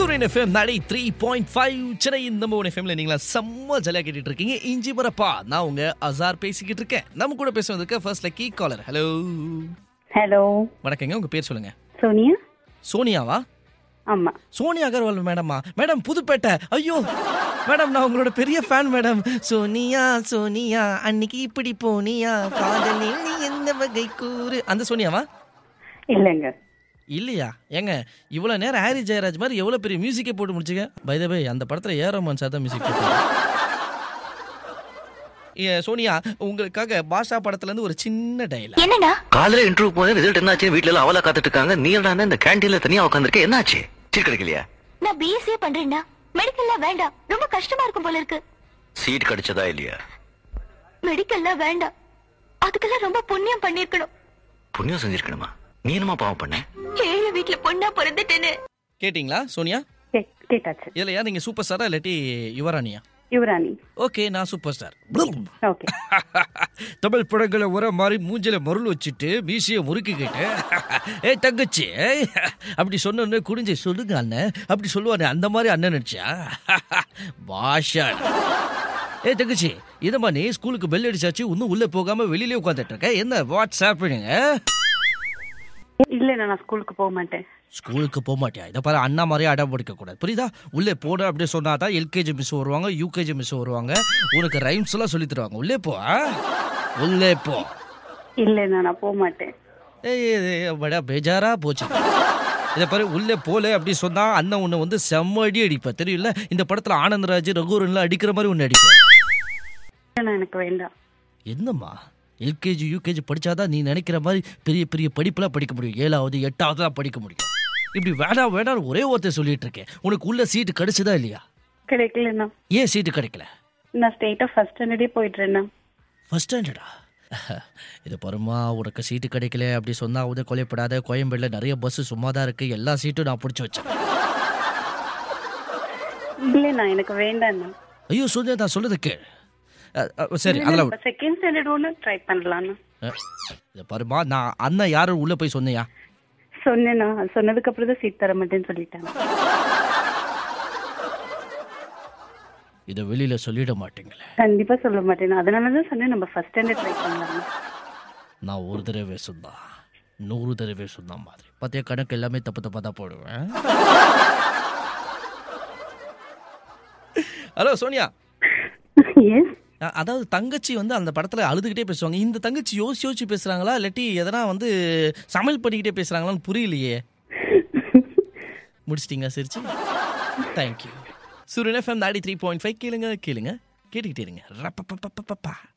சூரியன் எஃப்எம் நாளை three point five Chennai நம்ம ஒன் எஃப்எம்ல நீங்களா செம்ம ஜலியா கேட்டுட்டு இருக்கீங்க இஞ்சி மரப்பா நான் உங்க அசார் பேசிக்கிட்டு இருக்கேன் நம்ம கூட பேசுறதுக்கு first key caller hello hello வணக்கங்க உங்க பேர் சொல்லுங்க சோனியா சோனியாவா ஆமா சோனியா அகர்வால் மேடமா மேடம் புதுப்பேட்டை ஐயோ மேடம் நான் உங்களோட பெரிய ஃபேன் மேடம் சோனியா சோனியா அன்னைக்கு இப்படி போனியா காதலில் நீ எந்த வகை கூறு அந்த சோனியாவா இல்லைங்க இல்லையா ஏங்க இவ்வளோ நேரம் ஹாரி ஜெயராஜ் மாதிரி எவ்வளோ பெரிய மியூசிக்கே போட்டு முடிச்சுங்க பை த பை அந்த படத்தில் ஏ ரஹ்மான் சார் தான் மியூசிக் போட்டு ஏ, சோனியா உங்களுக்காக பாஷா படத்துலேருந்து ஒரு சின்ன டைலாக் என்னடா காலையில இன்டர்வியூ போனேன் ரிசல்ட் என்னாச்சு வீட்ல எல்லாம் அவலா காத்துட்டு இருக்காங்க நீ என்னடா இந்த கேண்டீன்ல தனியா உட்காந்துருக்க என்னாச்சு சீட் கிடைக்கலையா நான் பிஎஸ்சி பண்றேன்டா மெடிக்கல்லாம் வேண்டாம் ரொம்ப கஷ்டமா இருக்கும் போல இருக்கு சீட் கிடைச்சதா இல்லையா மெடிக்கல்லாம் வேண்டாம் அதுக்கெல்லாம் ரொம்ப புண்ணியம் பண்ணிருக்கணும் புண்ணியம் செஞ்சிருக்கணுமா நீ என்னமா பாவம் பண்ண ஏழை வீட்டுல பொண்ணா பிறந்துட்டேன்னு கேட்டிங்களா சோனியா கே- கேட்டாச்சு இல்லையா நீங்கள் சூப்பர் ஸ்டாரா இல்லாட்டி யுவராணியா யுவராணி ஓகே நான் சூப்பர் ஸ்டார் ஓகே தமிழ் படங்களை உர மாதிரி மூஞ்சில மருள் வச்சுட்டு மீசையை முறுக்கிக்கிட்டு ஏய் தங்கச்சி ஏய், அப்படி சொன்ன குடிஞ்சு சொல்லுங்க அண்ணன் அப்படி சொல்லுவானே அந்த மாதிரி அண்ணன் நினைச்சா பாஷா ஏய் தங்கச்சி இதம்மா நீ ஸ்கூலுக்கு பெல் அடிச்சாச்சு இன்னும் உள்ள போகாம வெளியிலே உட்காந்துட்டு இருக்க என்ன வாட்ஸ்அப் இல்ல நான் ஸ்கூலுக்கு போக மாட்டேன் ஸ்கூலுக்கு போக மாட்டியா இதை பாரு அண்ணா மாதிரியே அடம் பிடிக்க கூடாது புரியுதா உள்ளே போட அப்படியே சொன்னா தான் எல்கேஜி மிஸ் வருவாங்க யூகேஜி மிஸ் வருவாங்க உனக்கு ரைம்ஸ் எல்லாம் சொல்லி தருவாங்க உள்ளே போ ஆ? உள்ளே போ இல்ல நான் போக மாட்டேன் ஏய், ஏய், ஏய், படா பேஜாரா போச்சு இதை பாரு உள்ளே போல அப்படி சொன்னா அண்ணன் உன்னை வந்து செம்ம அடி அடிப்ப தெரியல இந்த படத்துல ஆனந்தராஜ் ரகுவரன்லாம் அடிக்கிற மாதிரி ஒன்று அடிப்பேன் இல்ல, நான் எனக்கு வேண்டாம் என்னம்மா எல்கேஜி யூகேஜி படிச்சாதான் நீ நினைக்கிற மாதிரி பெரிய பெரிய படிப்புலாம் படிக்க முடியும் ஏழாவது எட்டாவது தான் படிக்க முடியும் இப்படி வேணாம் வேணாம் ஒரே ஒருத்தர் சொல்லிட்டு இருக்கேன் உனக்கு உள்ள சீட்டு கிடைச்சதா இல்லையா கிடைக்கலண்ணா ஏன் சீட்டு கிடைக்கல நான் ஸ்டேட்டா ஃபர்ஸ்ட் ஸ்டாண்டர்டே போயிட்டுறேண்ணா ஃபர்ஸ்ட் ஸ்டாண்டர்டா இது பாருமா உனக்கு சீட்டு கிடைக்கல அப்படி சொன்னா உதவி கொலைப்படாத கோயம்பேடுல நிறைய பஸ் சும்மா தான் இருக்கு எல்லா சீட்டும் நான் பிடிச்சி வச்சேன் இல்லண்ணா எனக்கு வேண்டாண்ணா ஐயோ சொல்லு நான் சொல்லுது கேள் அஹ், அஹ், சரி அதெல்லாம் விடு. செகண்ட் ஸ்டாண்டர்ட் ஒன்று ட்ரை பண்ணலாம்ண்ணா அஹ், இது பாருமா நான் அண்ணன் யாரும் உள்ள போய் சொன்னியா சொன்னேண்ணா சொன்னதுக்கு அப்புறம் தான் சீட் தர மாட்டேன்னு சொல்லிட்டாங்க இதை வெளியில சொல்லிட மாட்டீங்களே கண்டிப்பா சொல்ல மாட்டேன் அதனால தான் சொன்னேன் நம்ம ஃபர்ஸ்ட் ஸ்டாண்டர்ட் ட்ரை பண்ணலாம் நான் ஒரு தடவை சொன்னா நூறு தடவை சொன்ன மாதிரி பார்த்தியா கணக்கு எல்லாமே தப்பு தப்பா தான் போடுவேன் ஹலோ சோனியா எஸ் அ- அதாவது தங்கச்சி வந்து அந்த படத்துல அழுதுகிட்டே பேசுவாங்க இந்த தங்கச்சி யோசிச்சு யோசிச்சு பேசுறாங்களா இல்லாட்டி எதனா வந்து சமையல் பண்ணிக்கிட்டே பேசுறாங்களான்னு புரியலையே முடிச்சிட்டீங்க சிரிச்சு தேங்க்யூ சூரியன் எஃப்எம் நாடி த்ரீ பாயிண்ட் ஃபைவ் கேளுங்க கேளுங்க கேட்டுக்கிட்டே இருங்க ரப்பப்பப்பப்பப்பா